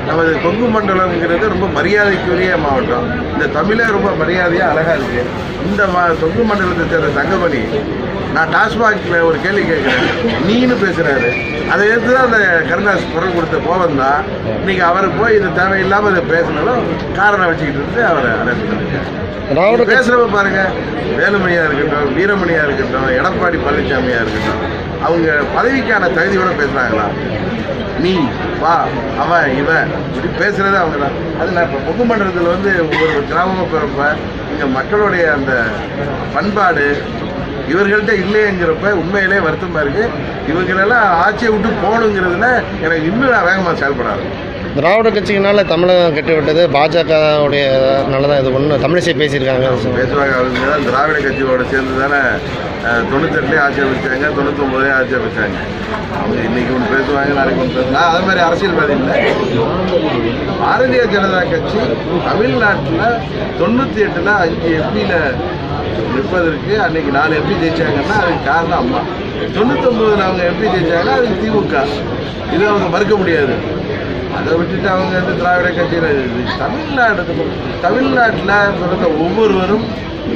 நமது கொங்கு மண்டலம்ங்கிறது ரொம்ப மரியாதைக்குரிய மாவட்டம் இந்த தமிழே ரொம்ப மரியாதையாக அழகாக இருக்கு இந்த மா கொங்கு மண்டலத்தை சேர்ந்த தங்கமணி நான் டாஸ்மாக்ல ஒரு கேள்வி கேட்குறேன் நீன்னு பேசுறாரு அதை எடுத்து தான் அந்த கருணாஸ் குரல் கொடுத்த கோபம் தான் இன்னைக்கு அவர் போய் இது தேவையில்லாமல் இதை பேசினாலும் காரணம் வச்சுக்கிட்டு இருந்து அவரை அரெஸ்ட் பண்ணிருக்காங்க திராவிட கட்சி பேசுறவ பாருங்க வேலுமணியா இருக்கட்டும் வீரமணியா இருக்கட்டும் எடப்பாடி பழனிசாமியா இருக்கட்டும் அவங்க பதவிக்கான தகுதியோட பேசுறாங்களா நீ வா அவன் இவன் இப்படி பேசுறது அவங்க தான் அது நான் இப்போ முகமண்டலத்தில் வந்து ஒவ்வொரு கிராமமாக பிறப்ப இங்கே மக்களுடைய அந்த பண்பாடு இவர்கள்ட்ட இல்லைங்கிறப்ப உண்மையிலே வருத்தமா இருக்கு இவங்களெல்லாம் ஆட்சியை விட்டு போகணுங்கிறதுல எனக்கு இன்னும் நான் வேகமாக செயல்படாது திராவிட கட்சியினால தமிழகம் கெட்டுவிட்டது பாஜகவுடைய நல்லதான் இது ஒன்று தமிழிசை பேசியிருக்காங்க பேசுவாங்க அவங்க தான் திராவிட கட்சியோட சேர்ந்து தானே தொண்ணூத்தெட்டுலேயே ஆட்சி அமைச்சாங்க தொண்ணூத்தொம்பதுலேயே ஆட்சி அமைச்சாங்க அவங்க இன்னைக்கு ஒன்று பேசுவாங்க நாளைக்கு ஒன்று பேசுவாங்க அது மாதிரி அரசியல்வாதி இல்லை பாரதிய ஜனதா கட்சி தமிழ்நாட்டில் தொண்ணூற்றி எட்டில் அஞ்சு எம்பியில் நிற்பதற்கு அன்னைக்கு நாலு எம்பி ஜெயிச்சாங்கன்னா அதுக்கு காரணம் அம்மா தொண்ணூத்தொம்பதுல அவங்க எம்பி ஜெயிச்சாங்கன்னா அதுக்கு திமுக இது அவங்க மறுக்க முடியாது அதை விட்டுட்டு அவங்க வந்து திராவிட கட்சியில் தமிழ்நாடு தமிழ்நாட்டில் பிறந்த ஒவ்வொருவரும்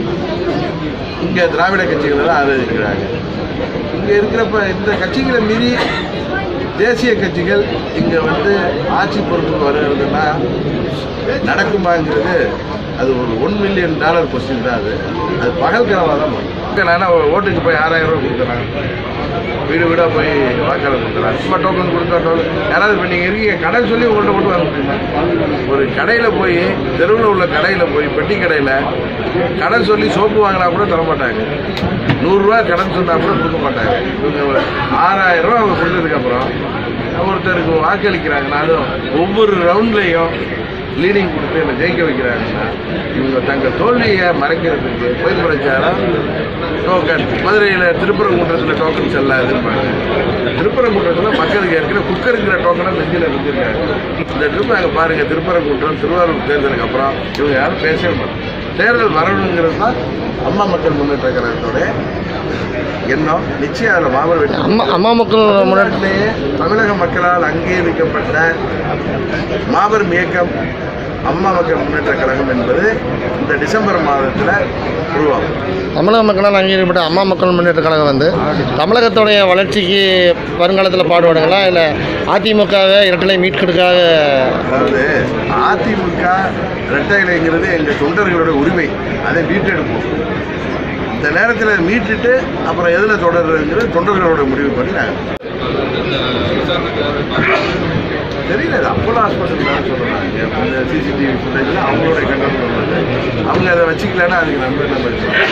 இங்கே திராவிட கட்சிகளை தான் ஆதரிக்கிறாங்க இங்கே இருக்கிறப்ப இந்த கட்சிகளை மீறி தேசிய கட்சிகள் இங்கே வந்து ஆட்சி பொறுப்புக்கு வருகிறதுனா நடக்குமாங்கிறது அது ஒரு ஒன் மில்லியன் டாலர் கொஸ்டின் தான் அது அது பகல் கனவாக தான் வரும். நான் ஓட்டுக்கு போய் ஆறாயிரம் ரூபா கொடுக்குறாங்க வீடு வீடாக போய் வாக்காளர் கொடுக்குறாங்க சும்மா டோக்கன் கொடுத்தா டோக்கன் யாராவது இப்போ நீங்கள் இருக்கீங்க கடன் சொல்லி உங்கள்கிட்ட ஓட்டு வாங்க முடியுமா ஒரு கடையில் போய் தெருவில் உள்ள கடையில் போய் பெட்டி கடையில் கடன் சொல்லி சோப்பு வாங்கினா கூட தர மாட்டாங்க நூறுரூவா கடன் சொன்னால் கூட கொடுக்க மாட்டாங்க இவங்க ஒரு ஆறாயிரம் ரூபா அவங்க கொடுத்ததுக்கப்புறம் ஒருத்தருக்கு வாக்களிக்கிறாங்கன்னா அதுவும் ஒவ்வொரு ரவுண்ட்லேயும் லீடிங் கொடுத்து என்னை ஜெயிக்க வைக்கிறாங்கன்னா இவங்க தங்கள் தோல்வியை மறைக்கிறதுக்கு பொய் பிரச்சாரம் டோக்கன் மதுரையில் திருப்பரங்குன்றத்தில் டோக்கன் செல்லாம் எதிர்ப்பாங்க திருப்பரங்குன்றத்தில் மக்களுக்கு ஏற்கனவே குக்கருங்கிற டோக்கனை நெஞ்சில் வச்சிருக்காங்க இந்த ட்ரிப் அங்கே பாருங்கள் திருப்பரங்குன்றம் திருவாரூர் தேர்தலுக்கு அப்புறம் இவங்க யாரும் பேசவே மாட்டாங்க தேர்தல் வரணுங்கிறது தான் அம்மா மக்கள் முன்னேற்ற கழகத்தோட எண்ணம் நிச்சயம் அதில் மாபெரும் வெற்றி அம்மா அம்மா மக்கள் முன்னாடி தமிழ்நாட்டிலேயே தமிழக மக்களால் அங்கீகரிக்கப்பட்ட மாபெரும் இயக்கம் அம்மா மக்கள் முன்னேற்ற கழகம் என்பது இந்த டிசம்பர் மாதத்தில் உருவாகும் தமிழக மக்களால் அங்கீகரிக்கப்பட்ட அம்மா மக்கள் முன்னேற்ற கழகம் வந்து தமிழகத்துடைய வளர்ச்சிக்கு வருங்காலத்தில் பாடுபடுங்களா இல்லை அதிமுகவை இரட்டலை மீட்கிறதுக்காக அதாவது அதிமுக இரட்டை இலைங்கிறது எங்கள் தொண்டர்களோட உரிமை அதை மீட்டெடுப்போம் இந்த நேரத்தில் மீட்டுட்டு அப்புறம் எதில் தொடர்றதுங்கிறது தொண்டர்களோட முடிவு பண்ணி நாங்கள் தெரியல அது அப்போலோ ஹாஸ்பிட்டல் தான் சொல்கிறாங்க அந்த சிசிடிவி ஃபுட்டேஜில் அவங்களோட கண்ட்ரோல் பண்ணுறது அவங்க அதை வச்சுக்கலன்னா அதுக்கு நம்ம என்ன பண்ணுறோம்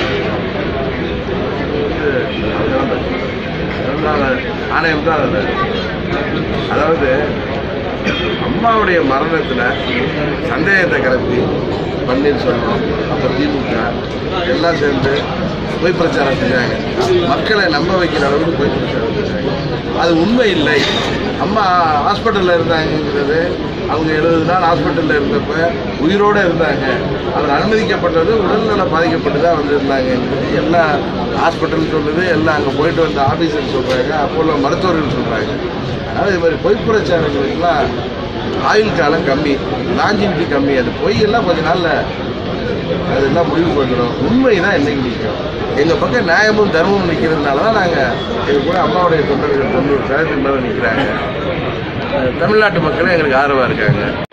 ஆணையம் தான் அதில் அதாவது அம்மாவுடைய மரணத்தில் சந்தேகத்தை கிளப்பி பன்னீர்செல்வம் அப்போ திமுக எல்லாம் சேர்ந்து பொய் பிரச்சாரம் செஞ்சாங்க மக்களை நம்ப வைக்கிற அளவுக்கு பொய் பிரச்சாரம் செஞ்சாங்க அது உண்மை இல்லை அம்மா ஹாஸ்பிட்டலில் இருந்தாங்கங்கிறது அவங்க எழுபது நாள் ஹாஸ்பிட்டலில் இருந்தப்ப உயிரோடு இருந்தாங்க அவர் அனுமதிக்கப்பட்டது உடல்நலம் பாதிக்கப்பட்டு தான் வந்திருந்தாங்கங்கிறது எல்லா ஹாஸ்பிட்டல் சொல்லுது எல்லாம் அங்கே போயிட்டு வந்த ஆஃபீஸர் சொல்கிறாங்க அப்போ உள்ள மருத்துவர்கள் சொல்கிறாங்க அதனால் இது மாதிரி பொய் பிரச்சாரங்களுக்கெல்லாம் ஆயுள் காலம் கம்மி லாஞ்சிவிட்டி கம்மி அது பொய்யெல்லாம் கொஞ்ச நாளில் அதெல்லாம் முடிவு பண்ணிடும் உண்மை தான் என்னைக்கு நிற்கும் எங்கள் பக்கம் நியாயமும் தர்மமும் நிற்கிறதுனால தான் நாங்கள் எங்க கூட அம்மாவுடைய தொண்டர்கள் தொண்ணூறு சதவீதத்துக்கு மேலே நிற்கிறாங்க தமிழ்நாட்டு மக்களும் எங்களுக்கு ஆதரவாக இருக்காங்க